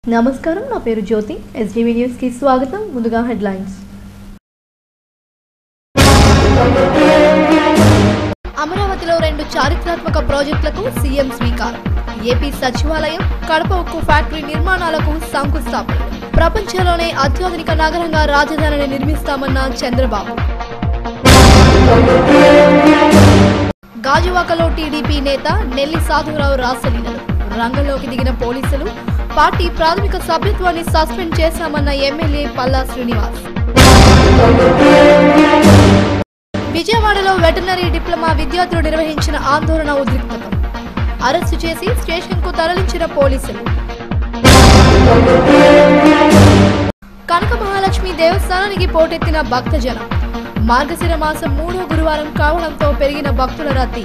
నమస్కారం నా పేరు జ్యోతి ఎస్టీవీ న్యూస్ కి స్వాగతం ముందుగా హెడ్లైన్స్ అమరావతిలో రెండు చారిత్రాత్మక ప్రాజెక్టులకు సీఎం స్వీకారం ఏపీ సచివాలయం కడప ఉక్కు ఫ్యాక్టరీ నిర్మాణాలకు శంకుస్థాపన ప్రపంచంలోనే అత్యాధునిక నగరంగా రాజధానిని నిర్మిస్తామన్న చంద్రబాబు గాజువాకలో టీడీపీ నేత నెల్లి సాధురావు రాసలీలలు రంగంలోకి దిగిన పోలీసులు పార్టీ ప్రాథమిక సభ్యత్వాన్ని సస్పెండ్ చేశామన్న ఎమ్మెల్యే పల్లా శ్రీనివాస్ విజయవాడలో వెటర్నరీ డిప్లొమా విద్యార్థులు నిర్వహించిన ఆందోళన ఉద్రిక్తత అరెస్టు చేసి స్టేషన్ కు తరలించిన పోలీసులు కనక మహాలక్ష్మి దేవస్థానానికి పోటెత్తిన భక్తజనం మార్గశిర మాసం మూడో గురువారం కావడంతో పెరిగిన భక్తుల రద్దీ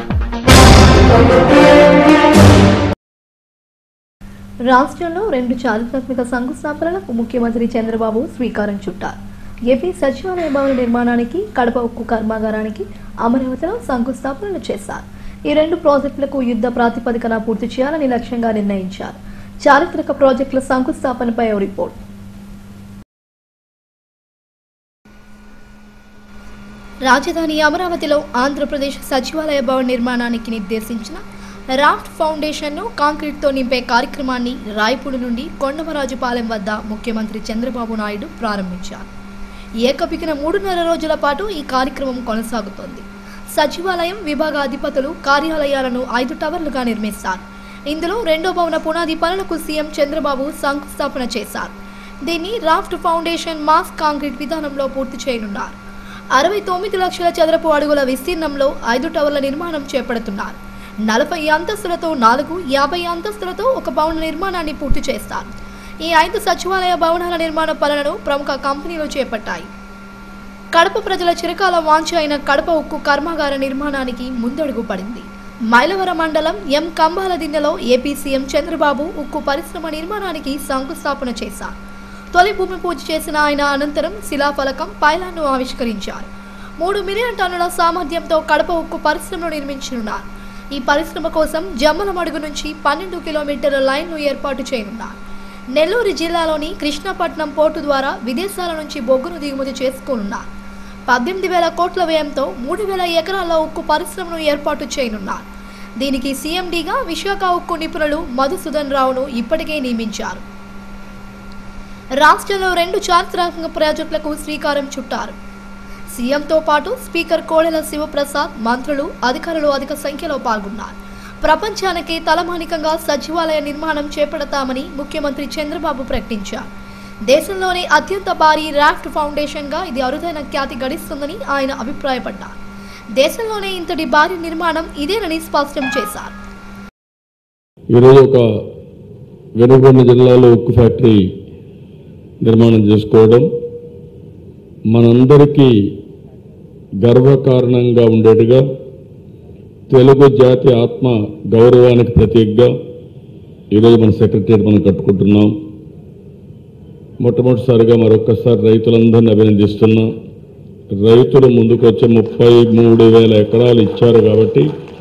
రాష్ట్రంలో రెండు చారిత్రాత్మక శంకుస్థాపనలకు ముఖ్యమంత్రి చంద్రబాబు శ్రీకారం చుట్టారు ఏపీ సచివాలయ భవన నిర్మాణానికి కడప ఉక్కు కర్మాగారానికి అమరావతిలో శంకుస్థాపనలు చేశారు ఈ రెండు ప్రాజెక్టులకు యుద్ధ ప్రాతిపదికన పూర్తి చేయాలని లక్ష్యంగా నిర్ణయించారు చారిత్రక ప్రాజెక్టుల శంకుస్థాపనపై ఓ రిపోర్ట్ రాజధాని అమరావతిలో ఆంధ్రప్రదేశ్ సచివాలయ భవన్ నిర్మాణానికి నిర్దేశించిన రాఫ్ట్ ఫౌండేషన్ను కాంక్రీట్తో నింపే కార్యక్రమాన్ని రాయపూడి నుండి కొండమరాజుపాలెం వద్ద ముఖ్యమంత్రి చంద్రబాబు నాయుడు ప్రారంభించారు ఏకపికిన మూడున్నర రోజుల పాటు ఈ కార్యక్రమం కొనసాగుతోంది సచివాలయం విభాగ అధిపతులు కార్యాలయాలను ఐదు టవర్లుగా నిర్మిస్తారు ఇందులో రెండో భవన పునాది పనులకు సీఎం చంద్రబాబు శంకుస్థాపన చేశారు దీన్ని రాఫ్ట్ ఫౌండేషన్ మాస్ కాంక్రీట్ విధానంలో పూర్తి చేయనున్నారు అరవై తొమ్మిది లక్షల చదరపు అడుగుల విస్తీర్ణంలో ఐదు టవర్ల నిర్మాణం చేపడుతున్నారు నలభై అంతస్తులతో నాలుగు యాభై అంతస్తులతో ఒక భవన నిర్మాణాన్ని పూర్తి చేస్తారు ఈ ఐదు సచివాలయ భవనాల నిర్మాణ పనులను ప్రముఖ కంపెనీలు చేపట్టాయి కడప ప్రజల చిరకాల వాంఛ అయిన కడప ఉక్కు కర్మాగార నిర్మాణానికి ముందడుగు పడింది మైలవరం మండలం ఎం కంబాల దిన్నెలో ఏపీ సీఎం చంద్రబాబు ఉక్కు పరిశ్రమ నిర్మాణానికి శంకుస్థాపన చేశారు తొలి భూమి పూజ చేసిన ఆయన అనంతరం శిలాఫలకం పైలాన్ను ఆవిష్కరించారు మూడు మిలియన్ టన్నుల సామర్థ్యంతో కడప ఉక్కు పరిశ్రమను నిర్మించనున్నారు ఈ పరిశ్రమ కోసం జమ్మలమడుగు నుంచి పన్నెండు కిలోమీటర్ల లైన్ను ఏర్పాటు చేయనున్నారు నెల్లూరు జిల్లాలోని కృష్ణపట్నం పోర్టు ద్వారా విదేశాల నుంచి బొగ్గును దిగుమతి చేసుకోనున్నారు పద్దెనిమిది వేల కోట్ల వ్యయంతో మూడు వేల ఎకరాల ఉక్కు పరిశ్రమను ఏర్పాటు చేయనున్నారు దీనికి సీఎండీగా విశాఖ ఉక్కు నిపుణులు మధుసూదన్ రావును ఇప్పటికే నియమించారు రాష్ట్రంలో రెండు చారిత్రాత్మక ప్రాజెక్టులకు శ్రీకారం చుట్టారు సీఎంతో పాటు స్పీకర్ కోడెల శివప్రసాద్ మంత్రులు అధికారులు అధిక సంఖ్యలో పాల్గొన్నారు ప్రపంచానికి తలమానికంగా సచివాలయ నిర్మాణం చేపడతామని ముఖ్యమంత్రి చంద్రబాబు ప్రకటించారు దేశంలోనే అత్యంత భారీ రాఫ్ట్ ఫౌండేషన్గా ఇది అరుదైన ఖ్యాతి గడిస్తుందని ఆయన అభిప్రాయపడ్డారు దేశంలోనే ఇంతటి భారీ నిర్మాణం ఇదేనని స్పష్టం చేశారు ఈరోజు ఒక వెనుకొండ జిల్లాలో ఉక్కు ఫ్యాక్టరీ నిర్మాణం చేసుకోవడం మనందరికీ గర్వకారణంగా ఉండేట్టుగా తెలుగు జాతి ఆత్మ గౌరవానికి ప్రతీకగా ఈరోజు మన సెక్రటరియట్ మనం కట్టుకుంటున్నాం మొట్టమొదటిసారిగా మరొక్కసారి రైతులందరినీ అభినందిస్తున్నా రైతులు ముందుకొచ్చి ముప్పై మూడు వేల ఎకరాలు ఇచ్చారు కాబట్టి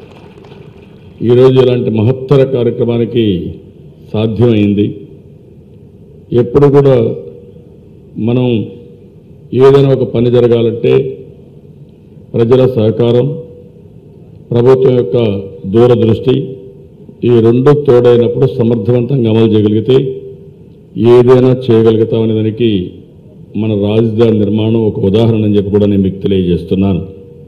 ఈరోజు ఇలాంటి మహత్తర కార్యక్రమానికి సాధ్యమైంది ఎప్పుడు కూడా మనం ఏదైనా ఒక పని జరగాలంటే ప్రజల సహకారం ప్రభుత్వం యొక్క దూరదృష్టి ఈ రెండు తోడైనప్పుడు సమర్థవంతంగా అమలు చేయగలిగితే ఏదైనా చేయగలుగుతామనే దానికి మన రాజధాని నిర్మాణం ఒక ఉదాహరణ అని చెప్పి కూడా నేను మీకు తెలియజేస్తున్నాను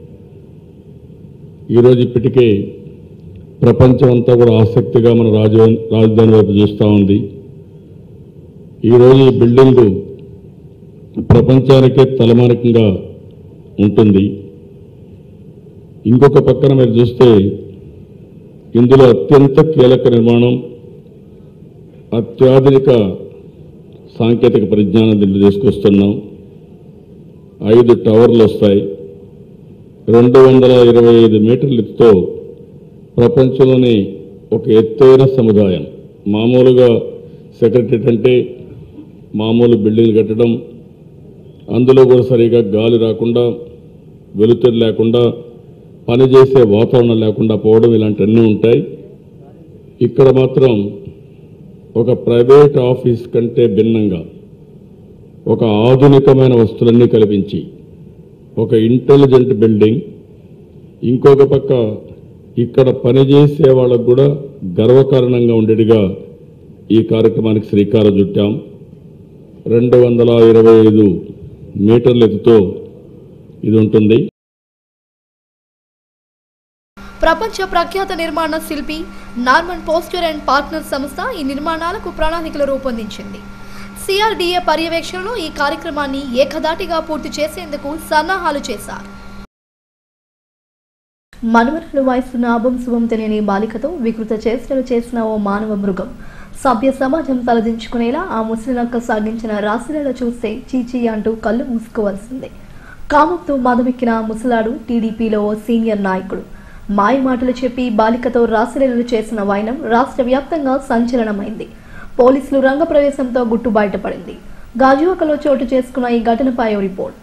ఈరోజు ఇప్పటికే ప్రపంచం అంతా కూడా ఆసక్తిగా మన రాజ రాజధాని వైపు చూస్తూ ఉంది ఈరోజు ఈ బిల్డింగ్ ప్రపంచానికే తలమానికంగా ఉంటుంది ఇంకొక పక్కన మీరు చూస్తే ఇందులో అత్యంత కీలక నిర్మాణం అత్యాధునిక సాంకేతిక పరిజ్ఞానం దీంట్లో తీసుకొస్తున్నాం ఐదు టవర్లు వస్తాయి రెండు వందల ఇరవై ఐదు మీటర్ల ఎత్తుతో ప్రపంచంలోని ఒక ఎత్తైన సముదాయం మామూలుగా సెక్రటరీ అంటే మామూలు బిల్డింగ్లు కట్టడం అందులో కూడా సరిగా గాలి రాకుండా వెలుతురు లేకుండా పనిచేసే వాతావరణం లేకుండా పోవడం ఇలాంటివన్నీ ఉంటాయి ఇక్కడ మాత్రం ఒక ప్రైవేట్ ఆఫీస్ కంటే భిన్నంగా ఒక ఆధునికమైన వస్తువులన్నీ కల్పించి ఒక ఇంటెలిజెంట్ బిల్డింగ్ ఇంకొక పక్క ఇక్కడ పనిచేసే వాళ్ళకు కూడా గర్వకారణంగా ఉండేట్టుగా ఈ కార్యక్రమానికి శ్రీకారం చుట్టాం రెండు వందల ఇరవై ఐదు మీటర్ల ఎత్తుతో ఇది ఉంటుంది ప్రపంచ ప్రఖ్యాత నిర్మాణ శిల్పి నార్మన్ పోస్టర్ అండ్ పార్ట్నర్ సంస్థ ఈ నిర్మాణాలకు ప్రణాళికలు రూపొందించింది సిఆర్డీఏ పర్యవేక్షణలో ఈ కార్యక్రమాన్ని ఏకదాటిగా పూర్తి చేసేందుకు సన్నాహాలు చేశారు మనుమరులు వయసున్న అభంశుభం తెలియని బాలికతో వికృత చేష్టలు చేసిన ఓ మానవ మృగం సభ్య సమాజం తలదించుకునేలా ఆ ముసలినక్క సాగించిన రాశిలలో చూస్తే చీచీ అంటూ కళ్ళు మూసుకోవాల్సిందే కామంతో మదమెక్కిన ఆ ముసలాడు టీడీపీలో ఓ సీనియర్ నాయకుడు మాయ మాటలు చెప్పి బాలికతో రాశిలీలలు చేసిన వైనం రాష్ట్ర వ్యాప్తంగా సంచలనమైంది పోలీసులు రంగప్రవేశంతో గుట్టు బయటపడింది గాజువాకలో చోటు చేసుకున్న ఈ ఘటనపై ఓ రిపోర్ట్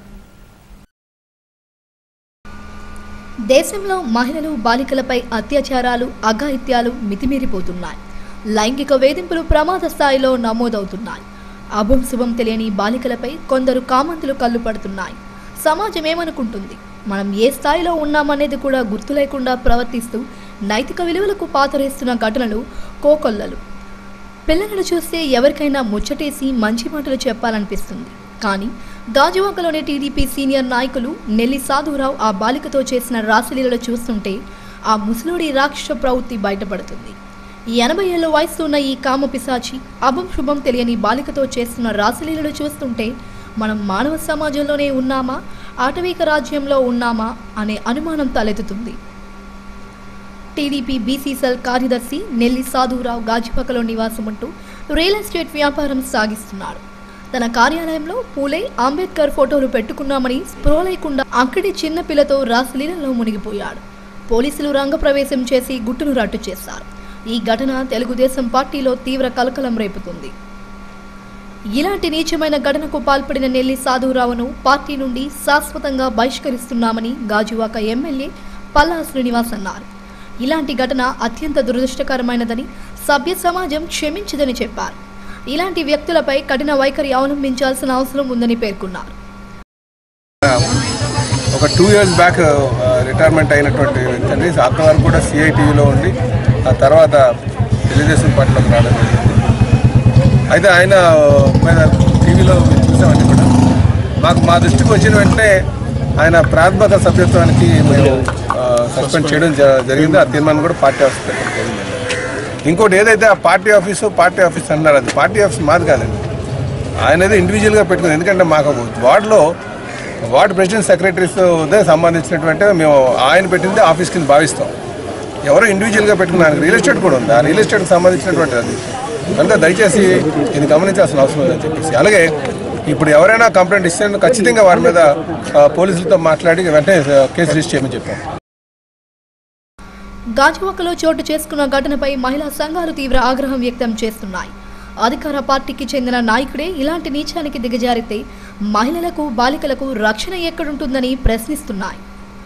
దేశంలో మహిళలు బాలికలపై అత్యాచారాలు అఘాయిత్యాలు మితిమీరిపోతున్నాయి లైంగిక వేధింపులు ప్రమాద స్థాయిలో నమోదవుతున్నాయి అభంశుభం తెలియని బాలికలపై కొందరు కామంతులు కళ్ళు పడుతున్నాయి సమాజం ఏమనుకుంటుంది మనం ఏ స్థాయిలో ఉన్నామనేది కూడా గుర్తు లేకుండా ప్రవర్తిస్తూ నైతిక విలువలకు పాతరేస్తున్న ఘటనలు కోకొల్లలు పిల్లలను చూస్తే ఎవరికైనా ముచ్చటేసి మంచి మాటలు చెప్పాలనిపిస్తుంది కానీ గాజువాకలోని టీడీపీ సీనియర్ నాయకులు నెల్లి సాధురావు ఆ బాలికతో చేసిన రాసలీలలో చూస్తుంటే ఆ ముసలుడి రాక్షస ప్రవృత్తి బయటపడుతుంది ఈ ఎనభై ఏళ్ళ వయసు ఉన్న ఈ కామ పిశాచి అభం శుభం తెలియని బాలికతో చేస్తున్న రాసలీలను చూస్తుంటే మనం మానవ సమాజంలోనే ఉన్నామా ఆటవిక రాజ్యంలో ఉన్నామా అనే అనుమానం తలెత్తుతుంది టీడీపీ బీసీ సెల్ కార్యదర్శి నెల్లి సాధురావు గాజుపకలో నివాసముంటూ రియల్ ఎస్టేట్ వ్యాపారం సాగిస్తున్నాడు తన కార్యాలయంలో పూలే అంబేద్కర్ ఫోటోలు పెట్టుకున్నామని స్పృహ లేకుండా అక్కడి చిన్న పిల్లతో రాసలీలలో మునిగిపోయాడు పోలీసులు రంగప్రవేశం చేసి గుట్టును రట్టు చేశారు ఈ ఘటన తెలుగుదేశం పార్టీలో తీవ్ర కలకలం రేపుతుంది ఇలాంటి నీచమైన ఘటనకు పాల్పడిన నెల్లి సాధురావును పార్టీ నుండి శాశ్వతంగా బహిష్కరిస్తున్నామని గాజువాక ఎమ్మెల్యే పల్లా శ్రీనివాస్ అన్నారు ఇలాంటి ఘటన అత్యంత దురదృష్టకరమైనదని సభ్య సమాజం క్షమించదని చెప్పారు ఇలాంటి వ్యక్తులపై కఠిన వైఖరి అవలంబించాల్సిన అవసరం ఉందని పేర్కొన్నారు ఒక టూ ఇయర్స్ బ్యాక్ రిటైర్మెంట్ అయినటువంటి వ్యక్తి అండి అంతవరకు కూడా సిఐటియులో ఉండి ఆ తర్వాత తెలుగుదేశం పార్టీలోకి రావడం జరిగింది అయితే ఆయన మీద టీవీలో చూసామండి కూడా మాకు మా దృష్టికి వచ్చిన వెంటనే ఆయన ప్రాథమిక సభ్యత్వానికి మేము సస్పెండ్ చేయడం జ- జరిగింది ఆ తీర్మానం కూడా పార్టీ ఆఫీస్ పెట్టడం జరిగింది ఇంకోటి ఏదైతే ఆ పార్టీ ఆఫీసు పార్టీ ఆఫీస్ అన్నారు అది పార్టీ ఆఫీస్ మాది కాదండి ఆయనది ఇండివిజువల్గా పెట్టుకుంది ఎందుకంటే మాకు వార్డులో వార్డు ప్రెసిడెంట్ సెక్రటరీస్ సంబంధించినటువంటి మేము ఆయన పెట్టింది ఆఫీస్ కింద భావిస్తాం ఎవరో ఇండివిజువల్గా పెట్టుకున్నారు రియల్ ఎస్టేట్ కూడా ఉంది ఆ రియల్ ఎస్టేట్కి సంబంధించినటువంటి అది కనుక దయచేసి ఇది గమనించాల్సిన అవసరం ఉందని చెప్పేసి అలాగే ఇప్పుడు ఎవరైనా కంప్లైంట్ ఇస్తే ఖచ్చితంగా వారి మీద ఆ, పోలీసులతో మాట్లాడి వెంటనే ఆ, కేసు రిజిస్టర్ చేయమని చెప్పాం గాజువాకలో చోటు చేసుకున్న ఘటనపై మహిళా సంఘాలు తీవ్ర ఆగ్రహం వ్యక్తం చేస్తున్నాయి అధికార పార్టీకి చెందిన నాయకుడే ఇలాంటి నీచానికి దిగజారితే మహిళలకు బాలికలకు రక్షణ ఎక్కడుంటుందని ప్రశ్నిస్తున్నాయి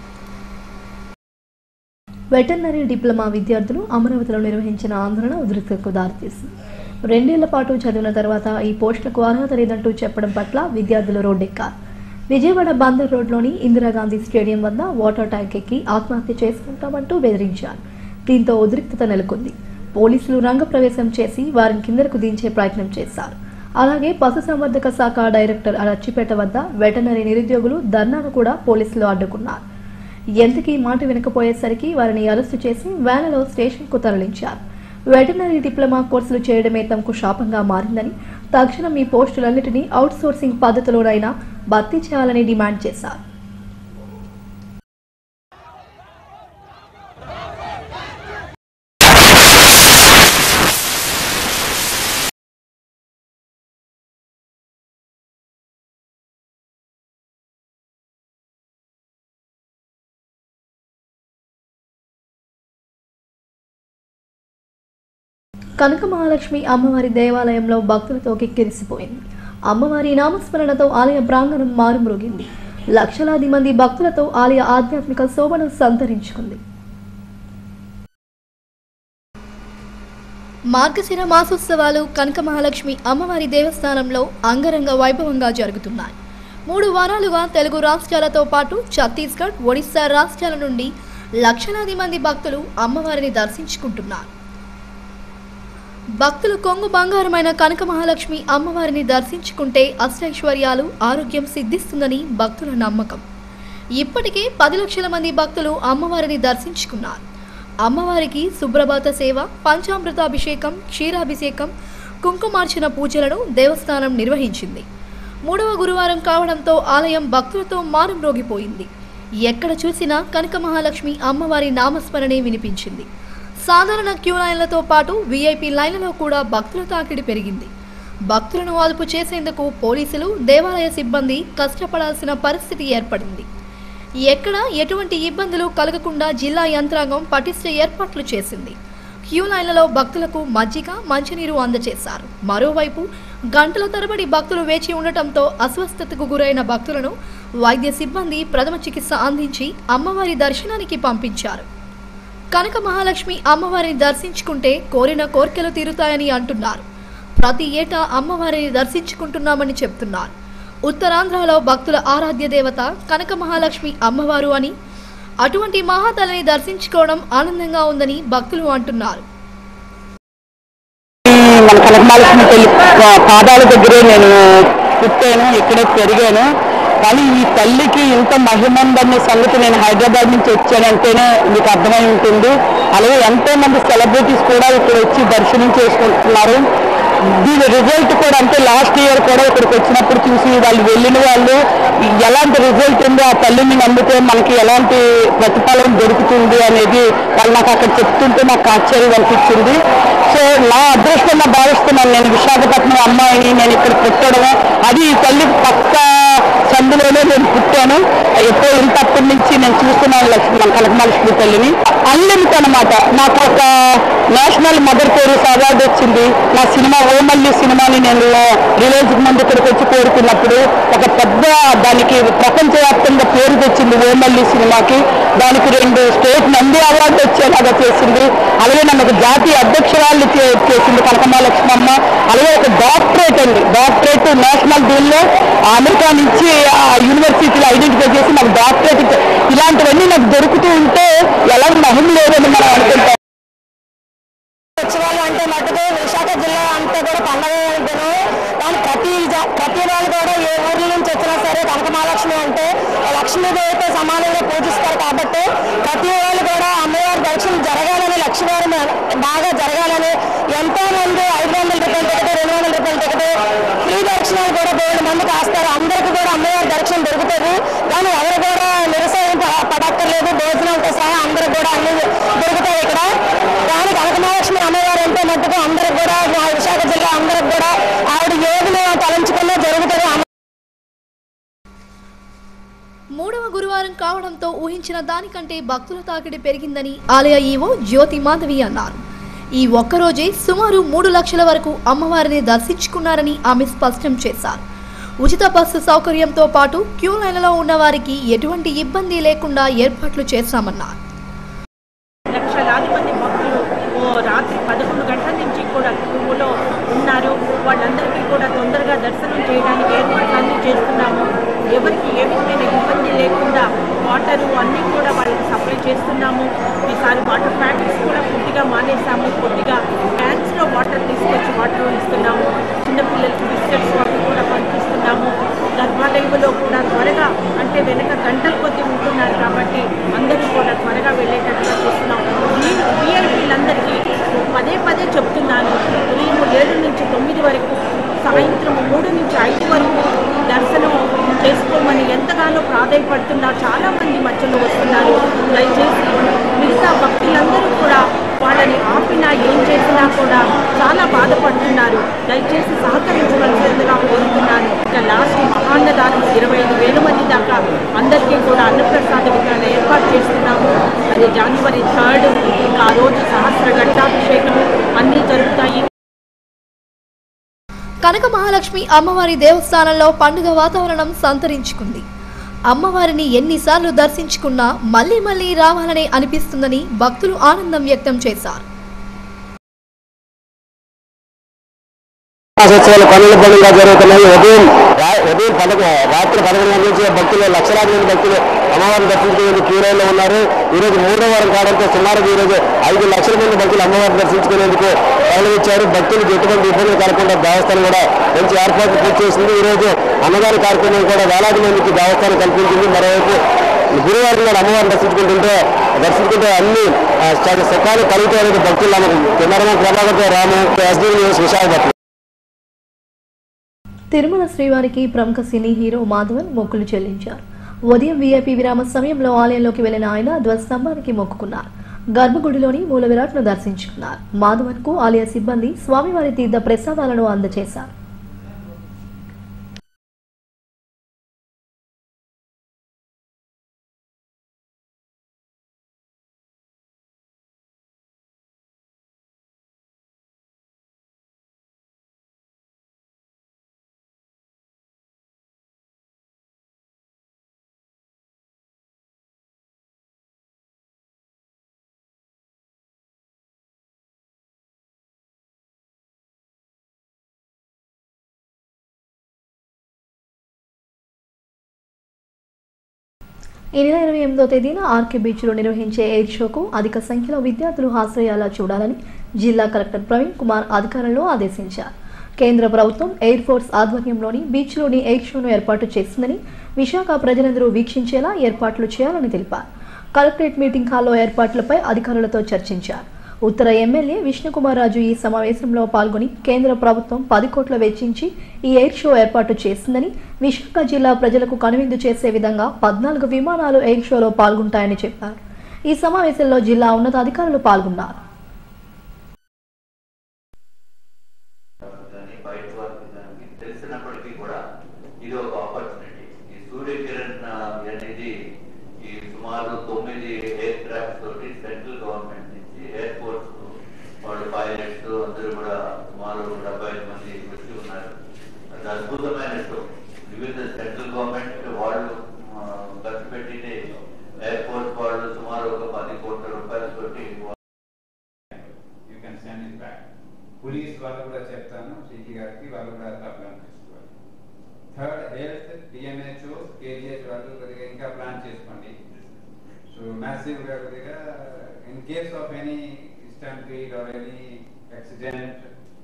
వెటర్నరీ డిప్లొమా విద్యార్థులు అమరావతిలో నిర్వహించిన ఆందోళన ఉధృతకు దారితీసింది రెండేళ్ల పాటు చదివిన తర్వాత ఈ పోస్టులకు అర్హత లేదంటూ చెప్పడం పట్ల విద్యార్థులు రోడ్డెక్కారు విజయవాడ బందర్ రోడ్లోని ఇందిరాగాంధీ స్టేడియం వద్ద వాటర్ ట్యాంక్ ఎక్కి ఆత్మహత్య చేసుకుంటామంటూ బెదిరించారు దీంతో ఉద్రిక్తత నెలకొంది పోలీసులు రంగప్రవేశం చేసి వారిని కిందకు దించే ప్రయత్నం చేశారు అలాగే పశుసంవర్ధక శాఖ డైరెక్టర్ అచ్చిపేట వద్ద వెటనరీ నిరుద్యోగులు ధర్నాను కూడా పోలీసులు అడ్డుకున్నారు ఎంతకీ మాట వినకపోయేసరికి వారిని అరెస్టు చేసి వ్యాన్లో స్టేషన్కు తరలించారు వెటనరీ డిప్లొమా కోర్సులు చేయడమే తమకు శాపంగా మారిందని తక్షణం ఈ పోస్టులన్నిటినీ అవుట్సోర్సింగ్ పద్ధతిలోనైనా భర్తీ చేయాలని డిమాండ్ చేశారు కనక మహాలక్ష్మి అమ్మవారి దేవాలయంలో భక్తులతో కిక్కిరిసిపోయింది అమ్మవారి నామస్మరణతో ఆలయ ప్రాంగణం మారుమ్రోగింది లక్షలాది మంది భక్తులతో ఆలయ ఆధ్యాత్మిక శోభను సంతరించుకుంది మార్గశిర మాసోత్సవాలు కనక మహాలక్ష్మి అమ్మవారి దేవస్థానంలో అంగరంగ వైభవంగా జరుగుతున్నాయి మూడు వారాలుగా తెలుగు రాష్ట్రాలతో పాటు ఛత్తీస్గఢ్ ఒడిశా రాష్ట్రాల నుండి లక్షలాది మంది భక్తులు అమ్మవారిని దర్శించుకుంటున్నారు భక్తులు కొంగు బంగారమైన కనక మహాలక్ష్మి అమ్మవారిని దర్శించుకుంటే అష్టైశ్వర్యాలు ఆరోగ్యం సిద్ధిస్తుందని భక్తుల నమ్మకం ఇప్పటికే పది లక్షల మంది భక్తులు అమ్మవారిని దర్శించుకున్నారు అమ్మవారికి సుప్రభాత సేవ పంచామృతాభిషేకం క్షీరాభిషేకం కుంకుమార్చన పూజలను దేవస్థానం నిర్వహించింది మూడవ గురువారం కావడంతో ఆలయం భక్తులతో మారుమ్రోగిపోయింది ఎక్కడ చూసినా కనక మహాలక్ష్మి అమ్మవారి నామస్మరణే వినిపించింది సాధారణ క్యూ లైన్లతో పాటు వీఐపీ లైన్లలో కూడా భక్తుల తాకిడి పెరిగింది భక్తులను అదుపు చేసేందుకు పోలీసులు దేవాలయ సిబ్బంది కష్టపడాల్సిన పరిస్థితి ఏర్పడింది ఎక్కడ ఎటువంటి ఇబ్బందులు కలగకుండా జిల్లా యంత్రాంగం పటిష్ట ఏర్పాట్లు చేసింది క్యూ లైన్లలో భక్తులకు మజ్జిగ మంచినీరు అందజేశారు మరోవైపు గంటల తరబడి భక్తులు వేచి ఉండటంతో అస్వస్థతకు గురైన భక్తులను వైద్య సిబ్బంది ప్రథమ చికిత్స అందించి అమ్మవారి దర్శనానికి పంపించారు కనక మహాలక్ష్మి అమ్మవారిని దర్శించుకుంటే కోరిన కోర్కెలు తీరుతాయని అంటున్నారు ప్రతి ఏటా అమ్మవారిని దర్శించుకుంటున్నామని చెప్తున్నారు ఉత్తరాంధ్రలో భక్తుల ఆరాధ్య దేవత కనక మహాలక్ష్మి అమ్మవారు అని అటువంటి మహాతల్లిని దర్శించుకోవడం ఆనందంగా ఉందని భక్తులు అంటున్నారు మన కనకమాలక్ష్మి తల్లి పా- పాదాల దగ్గరే నేను పుట్టాను ఇక్కడే పెరిగాను కానీ ఈ తల్లికి ఇంత మహిమ ఉందన్న సంగతి నేను హైదరాబాద్ నుంచి వచ్చానంటేనే మీకు అర్థమై ఉంటుంది అలాగే ఎంతో మంది సెలబ్రిటీస్ కూడా ఇక్కడ వచ్చి దర్శనం చేసుకుంటున్నారు దీని రిజల్ట్ కూడా అంటే లాస్ట్ ఇయర్ కూడా ఇక్కడికి వచ్చినప్పుడు చూసి వాళ్ళు వెళ్ళిన వాళ్ళు ఎలాంటి రిజల్ట్ ఉందో ఆ తల్లిని నమ్మితే మనకి ఎలాంటి ప్రతిఫలం దొరుకుతుంది అనేది వాళ్ళు నాకు అక్కడ చెప్తుంటే నాకు ఆశ్చర్యం అనిపించింది సో నా అదృష్టంగా భావిస్తున్నాను నేను విశాఖపట్నం అమ్మాయిని నేను ఇక్కడ పుట్టడం అది ఈ తల్లి పక్క సందులోనే నేను పుట్టాను ఎప్పుడో ఇంతప్పటి నుంచి నేను చూస్తున్నాను లక్ష్మి మన కనకమలక్ష్మి తల్లిని అన్లిమిట్ అనమాట నాకు ఒక నేషనల్ మదర్ టెరీస్ అవార్డు వచ్చింది నా సినిమా ఓమల్లి సినిమాని నేను రిలీజ్ ముందు ఇక్కడికి వచ్చి కోరుకున్నప్పుడు ఒక పెద్ద దానికి ప్రపంచవ్యాప్తంగా పేరు తెచ్చింది ఓమల్లి సినిమాకి దానికి రెండు స్టేట్ నంది అవార్డు వచ్చేలాగా చేసింది అలాగే నన్ను ఒక జాతీయ అధ్యక్షురాలు చే- చేసింది కనకమహాలక్ష్మి అమ్మ అలాగే ఒక డాక్టరేట్ అండి డాక్టరేట్ నేషనల్ దీనిలో అమెరికా నుంచి ఆ యూనివర్సిటీలో ఐడెంటిఫై చేసి నాకు డాక్టరేట్ ఇచ్చ- ఇలాంటివన్నీ నాకు దొరుకుతూ ఉంటే ఎలా మహిమ లేదని మనం అనుకుంటాం ఉత్సవాలు అంటే మటుకు విశాఖ జిల్లా అంతా కూడా పండగ అనుకును కానీ ప్రతి జ- ప్రతి వాళ్ళు కూడా ఏ ఊర్ల నుంచి వచ్చినా సరే కనక మహాలక్ష్మి అంటే లక్ష్మీదేవితో సమానంగా పూజిస్తారు కాబట్టి ప్రతి వాళ్ళు కూడా అమ్మవారి దర్శనం జరగాలని లక్ష్మీవారి మ- బాగా జరగాలని ఎంతో మంది ఐదు వందల రూపాయల టికెట్ రెండు వందల రూపాయల టికెట్ ఫ్రీ దర్శనాలు కూడా బోల్డ్ మంది కాస్తారు అందరికీ కూడా అమ్మవారి దర్శనం దొరుకుతుంది కానీ ఎవరు కూడా నిరసన ప- పడక్కర్లేదు భోజనాలతో సహా అందరికి కూడా అన్ని దొరుకుతాయి ఇక్కడ కానీ కనకమహాలక్ష్మి అమ్మవారు అంటే మట్టుకు అందరికి కూడా మా విశాఖ జిల్లా అందరికి కూడా ఆవిడ ఏదిని తలంచుకున్నా జరుగుతుంది అమ్మ మూడవ గురువారం కావడంతో ఊహించిన దానికంటే భక్తుల తాకిడి పెరిగిందని ఆలయ ఈవో జ్యోతి మాధవి అన్నారు ఈ ఒక్కరోజే సుమారు మూడు లక్షల వరకు అమ్మవారిని దర్శించుకున్నారని ఆమె స్పష్టం చేశారు ఉచిత బస్సు సౌకర్యంతో పాటు క్యూ లైన్లలో ఉన్న వారికి ఎటువంటి ఇబ్బంది లేకుండా ఏర్పాట్లు చేశామన్నారు లక్షలాది మంది భక్తులు ఓ రాత్రి పదకొండు గంటల నుంచి కూడా క్యూలో ఉన్నారు వాళ్ళందరికీ కూడా తొందరగా దర్శనం చేయడానికి ఏర్పాట్లన్నీ చేస్తున్నాము ఎవరికి ఏ విధమైన ఇబ్బంది లేకుండా వాటరు అన్నీ కూడా వాళ్ళకి సప్లై చేస్తున్నాము ఈసారి వాటర్ ప్యాకెట్స్ కూడా పూర్తిగా మానేసాము కొద్దిగా క్యాన్స్లో వాటర్ తీసుకొచ్చి వాటర్ ఇస్తున్నాము చిన్నపిల్లలకి బిస్కెట్స్ అవి కూడా పంపిస్తున్నాము గర్భాలయంలో కూడా త్వరగా అంటే వెనక గంటల కొద్ది ఉంటున్నారు కాబట్టి అందరూ కూడా త్వరగా వెళ్ళేటట్టుగా చూస్తున్నాం నేను వీఐపీలందరికీ పదే పదే చెప్తున్నాను ఉదయం ఏడు నుంచి తొమ్మిది వరకు సాయంత్రం మూడు నుంచి ఐదు వరకు దర్శనం చేసుకోమని ఎంతగానో ప్రాధాయపడుతున్నారు చాలా మంది మధ్యలో వస్తున్నారు దయచేసి మిగతా భక్తులందరూ కూడా వాళ్ళని ఆపినా ఏం చేసినా కూడా చాలా బాధపడుతున్నారు దయచేసి సహకరించవలసిందిగా కోరుతున్నాను ఇక లాస్ట్ మహాన్నదానం ఇరవై ఐదు వేల మంది దాకా అందరికీ కూడా అన్నప్రసాద వితరణ ఏర్పాటు చేస్తున్నాము అది జనవరి థర్డ్ ఇంకా ఆ రోజు సహస్ర ఘట్టాభిషేకం అన్నీ జరుగుతాయి కనక మహాలక్ష్మి అమ్మవారి దేవస్థానంలో పండుగ వాతావరణం సంతరించుకుంది అమ్మవారిని ఎన్నిసార్లు దర్శించుకున్నా మళ్ళీ మళ్ళీ రావాలని అనిపిస్తుందని భక్తులు ఆనందం వ్యక్తం చేశారు సంవత్సరాలు కన్నుల పండుగ జరుగుతున్నాయి ఉదయం రా- ఉదయం పదకొ రాత్రి పదకొండు గంటల నుంచి భక్తులు లక్షలాది మంది భక్తులు అమ్మవారిని దర్శించుకునేందుకు క్యూ లైన్లో ఉన్నారు ఈ రోజు మూడో వారం కావడంతో సుమారుగా ఈ రోజు ఐదు లక్షల మంది భక్తులు అమ్మవారిని దర్శించుకునేందుకు తరలించారు భక్తులకు ఎటువంటి ఇబ్బందులు కలగకుండా దేవస్థానం కూడా మంచి ఏర్పాట్లు పూర్తి చేసింది ఈ రోజు అన్నదాన కార్యక్రమం కూడా వేలాది మందికి దేవస్థానం కల్పించింది మరోవైపు గురువారం నాడు అమ్మవారిని దర్శించుకుంటుంటే దర్శించుకుంటే అన్ని ఆ, చాలా సుఖాలు కలుగుతాయని భక్తులు నమ్మకం cameraman Prabhakar Ramu SD news Visakhapatnam Tirumala శ్రీవారికి ప్రముఖ సినీ హీరో మాధవన్ మొక్కులు చెల్లించారు ఉదయం వీఐపీ విరామ సమయంలో ఆలయంలోకి వెళ్లిన ఆయన ధ్వజస్తంభానికి మొక్కుకున్నారు గర్భగుడిలోని మూల విరాట్ను దర్శించుకున్నారు మాధవన్ కు ఆలయ సిబ్బంది స్వామివారి తీర్థ ప్రసాదాలను అందజేశారు ఈ నెల ఇరవై ఎనిమిదో తేదీన ఆర్కే బీచ్లో నిర్వహించే ఎయిర్ షోకు అధిక సంఖ్యలో విద్యార్థులు హాజరయ్యేలా చూడాలని జిల్లా కలెక్టర్ ప్రవీణ్ కుమార్ అధికారులను ఆదేశించారు కేంద్ర ప్రభుత్వం ఎయిర్ ఫోర్స్ ఆధ్వర్యంలోని బీచ్లోని ఎయిర్ షోను ఏర్పాటు చేసిందని విశాఖ ప్రజలందరూ వీక్షించేలా ఏర్పాట్లు చేయాలని తెలిపారు కలెక్టరేట్ మీటింగ్ హాల్లో ఏర్పాట్లపై అధికారులతో చర్చించారు ఉత్తర ఎమ్మెల్యే విష్ణుకుమార్ రాజు ఈ సమావేశంలో పాల్గొని కేంద్ర ప్రభుత్వం పది కోట్ల వెచ్చించి ఈ ఎయిర్ షో ఏర్పాటు చేసిందని విశాఖ జిల్లా ప్రజలకు కనువిందు చేసే విధంగా పద్నాలుగు విమానాలు ఎయిర్ షోలో పాల్గొంటాయని చెప్పారు ఈ సమావేశంలో జిల్లా ఉన్నతాధికారులు పాల్గొన్నారు కానీ బయట వారికి దానికి తెలిసినప్పటికీ కూడా ఇది ఒక ఆపర్చునిటీ ఈ సూర్యకిరణ్ ఆ, అనేది ఈ సుమారు తొమ్మిది ఎయిర్ క్రాఫ్ట్ తోటి సెంట్రల్ గవర్నమెంట్ నుంచి ఎయిర్ ఫోర్స్ వాళ్ళు పైలట్స్ అందరూ కూడా సుమారు డెబ్బై ఐదు మంది వచ్చి ఉన్నారు అది అద్భుతమైన షో వివిధ సెంట్రల్ గవర్నమెంట్ వాళ్ళు ఆ, ఖర్చు పెట్టింది ఎయిర్ ఫోర్స్ వాళ్ళు సుమారు ఒక పది కోట్ల రూపాయలతోటి you can send it back police వాళ్ళు కూడా చెప్తాను సిటీ గారికి వాళ్ళు కూడా ప్లాన్ చేసుకోవాలి థర్డ్ హెల్త్ డిఎంహెచ్ఓ కేజీహెచ్ వాళ్ళు కొద్దిగా ఇంకా ప్లాన్ చేసుకోండి సో మ్యాసివ్ గా కొద్దిగా in case of any stampede or any accident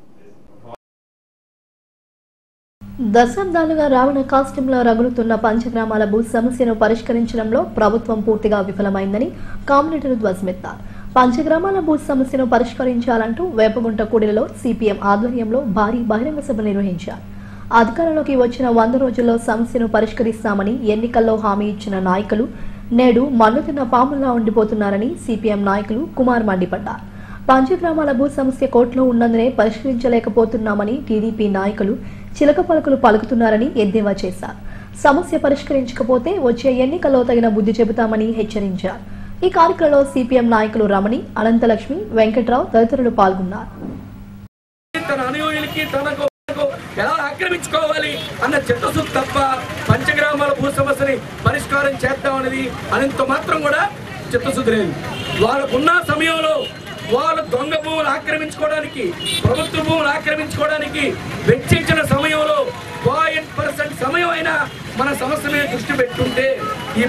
దశాబ్దాలుగా రావణ కాస్ట్యంలో రగులుతున్న పంచగ్రామాల భూ సమస్యను పరిష్కరించడంలో ప్రభుత్వం పూర్తిగా విఫలమైందని కామినేటరు ధ్వజమెత్తారు పంచగ్రామాల భూ సమస్యను పరిష్కరించాలంటూ వేపగుంట కూడిలో సిపిఎం ఆధ్వర్యంలో భారీ బహిరంగ సభ నిర్వహించారు అధికారంలోకి వచ్చిన వంద రోజుల్లో సమస్యను పరిష్కరిస్తామని ఎన్నికల్లో హామీ ఇచ్చిన నాయకులు నేడు మన్నుతిన్న పాముల్లా ఉండిపోతున్నారని సిపిఎం నాయకులు కుమార్ మండిపడ్డారు పంచగ్రామాల భూ సమస్య కోర్టులో ఉన్నందునే పరిష్కరించలేకపోతున్నామని టీడీపీ నాయకులు చిలక పలుకులు పలుకుతున్నారని ఎద్దేవా చేశారు సమస్య పరిష్కరించకపోతే వచ్చే ఎన్నికల్లో తగిన బుద్ధి చెబుతామని హెచ్చరించారు ఈ కార్యక్రమంలో సిపిఎం నాయకులు రమణి అనంతలక్ష్మి వెంకట్రావు తదితరులు పాల్గొన్నారు తన అనుయోయులకి తనకు తనకు ఎలా ఆక్రమించుకోవాలి అన్న చిత్తశుద్ధి తప్ప పంచగ్రామాల భూ సమస్యని పరిష్కారం చేద్దామనేది అనంత మాత్రం కూడా చిత్తశుద్ధి లేదు వాళ్ళకున్న సమయంలో వాళ్ళు దొంగ భూములు ఆక్రమించుకోవడానికి ప్రభుత్వ భూములు ఆక్రమించుకోవడానికి వెచ్చించిన సమయంలో పాయింట్ పర్సెంట్ సమయం అయినా మన సమస్య మీద దృష్టి పెట్టుంటే ఈ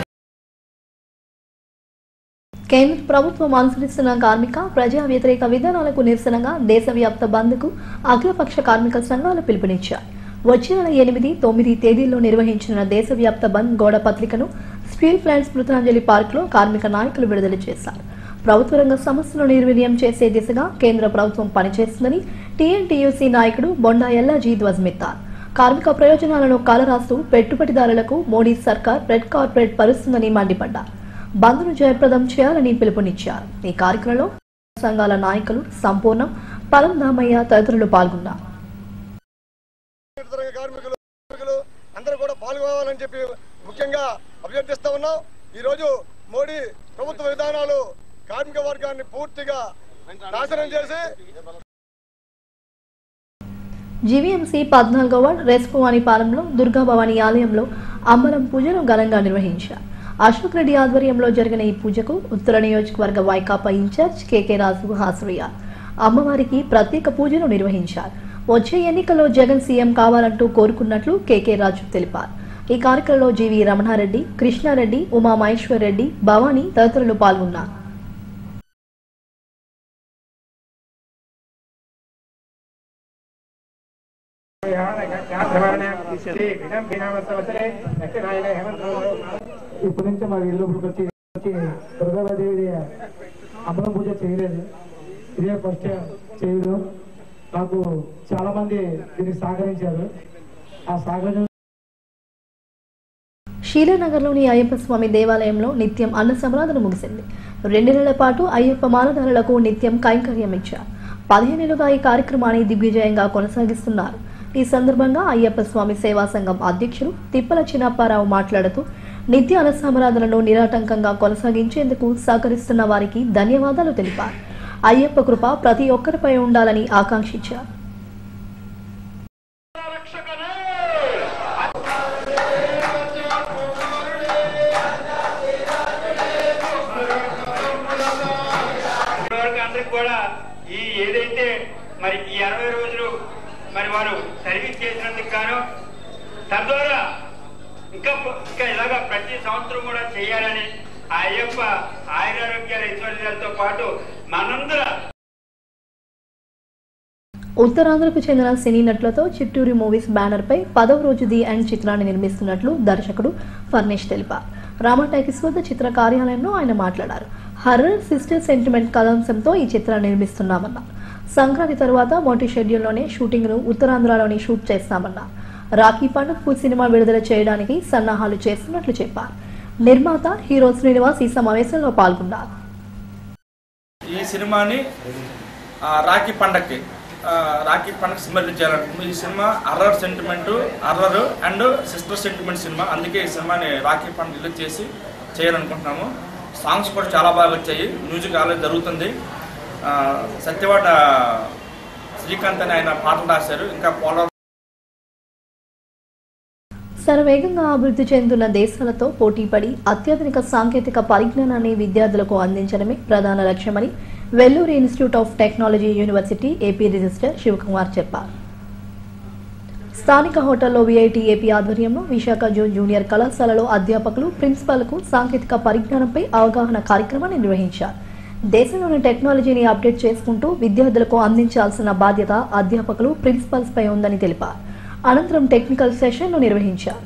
కేంద్ర ప్రభుత్వం అనుసరిస్తున్న కార్మిక ప్రజా వ్యతిరేక విధానాలకు నిరసనగా దేశవ్యాప్త బంద్కు అఖిలపక్ష కార్మిక సంఘాలు పిలుపునిచ్చాయి వచ్చే నెల ఎనిమిది తొమ్మిది తేదీల్లో నిర్వహించిన దేశవ్యాప్త బంద్ గోడ పత్రికను స్టీల్ ప్లాంట్ స్మృతాంజలి పార్క్లో కార్మిక నాయకులు విడుదల చేశారు ప్రభుత్వ రంగ సంస్థలను నిర్వీర్యం చేసే దిశగా కేంద్ర ప్రభుత్వం పనిచేస్తుందని టీఎన్టీయూసీ నాయకుడు బొండా ఎల్లాజీ ధ్వజమెత్తారు కార్మిక ప్రయోజనాలను కాలరాస్తూ పెట్టుబడిదారులకు మోడీ సర్కార్ రెడ్ కార్పొరేట్ పరుస్తుందని మండిపడ్డారు బంద్ను జయప్రదం చేయాలని పిలుపునిచ్చారు ఈ కార్యక్రమంలో సంఘాల నాయకులు సంపూర్ణం పరంధామయ్య తదితరులు పాల్గొన్నారు వితరణ కార్మికులు కార్మికులు అందరూ కూడా పాల్గొనాలని చెప్పి ముఖ్యంగా అభ్యర్థిస్తా ఉన్నాం ఈరోజు మోడీ ప్రభుత్వ విధానాలు కార్మిక వర్గాన్ని పూర్తిగా నాశనం చేసి జీవీఎంసీ పద్నాలుగో వార్డ్ రేస్పువాణిపాలెంలో దుర్గాభవాని ఆలయంలో అంబలం పూజను ఘనంగా నిర్వహించారు అశోక్ రెడ్డి ఆధ్వర్యంలో జరిగిన ఈ పూజకు ఉత్తర నియోజకవర్గ వైకాపా ఇన్ఛార్జ్ కేకే రాజు హాజరయ్యారు అమ్మవారికి ప్రత్యేక పూజలు నిర్వహించారు వచ్చే ఎన్నికల్లో జగన్ సీఎం కావాలంటూ కోరుకున్నట్లు కేకే రాజు తెలిపారు ఈ కార్యక్రమంలో జీవి రమణారెడ్డి కృష్ణారెడ్డి ఉమా మహేశ్వర్ రెడ్డి భవానీ తదితరులు పాల్గొన్నారు ఇప్పటి నుంచి మా ఇల్లు వచ్చి వచ్చి దుర్గాదేవి అమ్మల పూజ చేయలేదు ఇదే ఫస్ట్ చేయడం నాకు చాలా మంది దీనికి సహకరించారు ఆ సహకరించిన శీలానగర్లోని అయ్యప్ప స్వామి దేవాలయంలో నిత్యం అన్న సంరాధన ముగిసింది రెండు నెలల పాటు అయ్యప్ప మాలధారులకు నిత్యం కైంకర్యం ఇచ్చారు పదిహేనేళ్లుగా ఈ కార్యక్రమాన్ని దిగ్విజయంగా కొనసాగిస్తున్నారు ఈ సందర్భంగా అయ్యప్ప స్వామి సేవా సంఘం అధ్యక్షులు తిప్పల చిన్నప్పారావు మాట్లాడుతూ నిత్య అన్నసంరాధనను నిరాటంకంగా కొనసాగించేందుకు సహకరిస్తున్న వారికి ధన్యవాదాలు తెలిపారు అయ్యప్ప కృప ప్రతి ఒక్కరిపై ఉండాలని ఆకాంక్షించారు ఇప్పటివరకు అందరికి కూడా ఈ ఏదైతే మరి ఈ అరవై రోజులు మరి వారు సర్వీస్ చేసినందుకు గాను తద్వారా ఇంకా ఇంకా ఇలాగా ప్రతి సంవత్సరం కూడా చేయాలని ఆ అయ్యప్ప ఆయురారోగ్యాల ఐశ్వర్యాలతో పాటు మనందరం ఉత్తరాంధ్రకు చెందిన సినీ నటులతో చిట్టూరి మూవీస్ బ్యానర్ పై పదవ రోజు ది అండ్ చిత్రాన్ని నిర్మిస్తున్నట్లు దర్శకుడు ఫర్నిష్ తెలిపారు రామటాకిస్ వద్ద చిత్ర కార్యాలయంలో ఆయన మాట్లాడారు హర్రర్ సిస్టర్ సెంటిమెంట్ కథాంశంతో ఈ చిత్రాన్ని నిర్మిస్తున్నామన్నారు సంక్రాంతి తరువాత మొదటి షెడ్యూల్లోనే షూటింగ్ను ఉత్తరాంధ్రలోని షూట్ చేస్తామన్నారు రాఖీ పండుగకు సినిమా విడుదల చేయడానికి సన్నాహాలు చేస్తున్నట్లు చెప్పారు నిర్మాత హీరో శ్రీనివాస్ ఈ సమావేశంలో పాల్గొన్నారు ఈ సినిమాని ఆ, రాఖీ పండగకి ఆ, రాఖీ పండగ సినిమా రిలీజ్ చేయాలనుకుంటున్నాం ఈ సినిమా అర్రర్ సెంటిమెంట్ అర్రర్ అండ్ సిస్టర్ సెంటిమెంట్ సినిమా అందుకే ఈ సినిమాని రాఖీ పండగ రిలీజ్ చేసి చేయాలనుకుంటున్నాము సాంగ్స్ కూడా చాలా బాగా వచ్చాయి మ్యూజిక్ ఆల్రెడీ జరుగుతుంది ఆ, సత్యవాడ శ్రీకాంత్ అని ఆయన పాటలు రాశారు ఇంకా పోలవరం శరవేగంగా అభివృద్ధి చెందుతున్న దేశాలతో పోటీపడి అత్యాధునిక సాంకేతిక పరిజ్ఞానాన్ని విద్యార్థులకు అందించడమే ప్రధాన లక్ష్యమని Vellore institute of technology university AP registrar Sivakumar చెప్పారు స్థానిక హోటల్లో విఐటి ఏపీ ఆధ్వర్యంలో విశాఖ జూన్ జూనియర్ కళాశాలలో అధ్యాపకులు ప్రిన్సిపాల్కు సాంకేతిక పరిజ్ఞానంపై అవగాహన కార్యక్రమాన్ని నిర్వహించారు దేశంలోని టెక్నాలజీని అప్డేట్ చేసుకుంటూ విద్యార్థులకు అందించాల్సిన బాధ్యత అధ్యాపకులు ప్రిన్సిపల్స్ పై ఉందని తెలిపారు అనంతరం టెక్నికల్ సెషన్ను నిర్వహించారు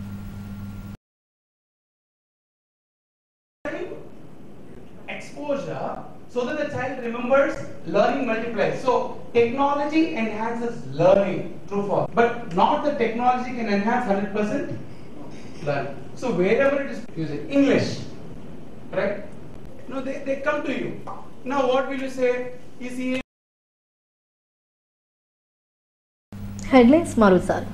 exposure so that the child remembers learning multiplies. So technology enhances learning, true for, but not the technology can enhance 100% learning. So wherever it is using English, right? No, they, they come to you. Now what will you say? Is he headlines మరోసారి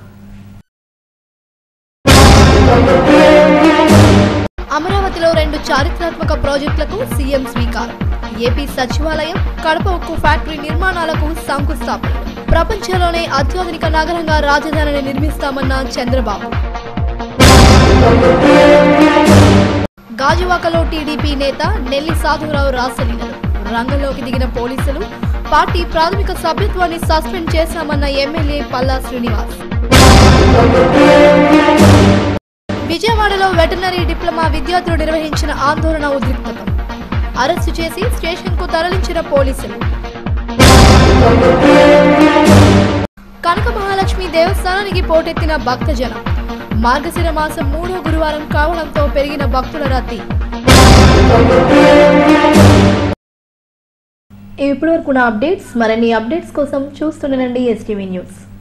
అమరావతిలో రెండు చారిత్రాత్మక ప్రాజెక్టులకు CM స్వీకారం AP సచివాలయం కడప ఉక్కు factory నిర్మాణాలకు శంకుస్థాపన ప్రపంచంలోనే అత్యాధునిక నగరంగా రాజధానిని నిర్మిస్తామన్న చంద్రబాబు గాజువాకలో టీడీపీ నేత నెల్లి సాధురావు రాసలీలలు రంగంలోకి దిగిన పోలీసులు పార్టీ ప్రాథమిక సభ్యత్వాన్ని సస్పెండ్ చేశామన్న ఎమ్మెల్యే పల్లా శ్రీనివాస్ విజయవాడలో వెటర్నరీ డిప్లొమా విద్యార్థులు నిర్వహించిన ఆందోళన ఉద్రిక్తత అరెస్టు చేసి స్టేషన్ కు తరలించిన పోలీసులు కనక మహాలక్ష్మి దేవస్థానానికి పోటెత్తిన భక్తజనం మార్గశిర మాసం మూడో గురువారం కావడంతో పెరిగిన భక్తుల రద్దీ ఇప్పటి వరకు నా అప్డేట్స్ మరిన్ని అప్డేట్స్ కోసం చూస్తుండండి ఎస్టీవీ న్యూస్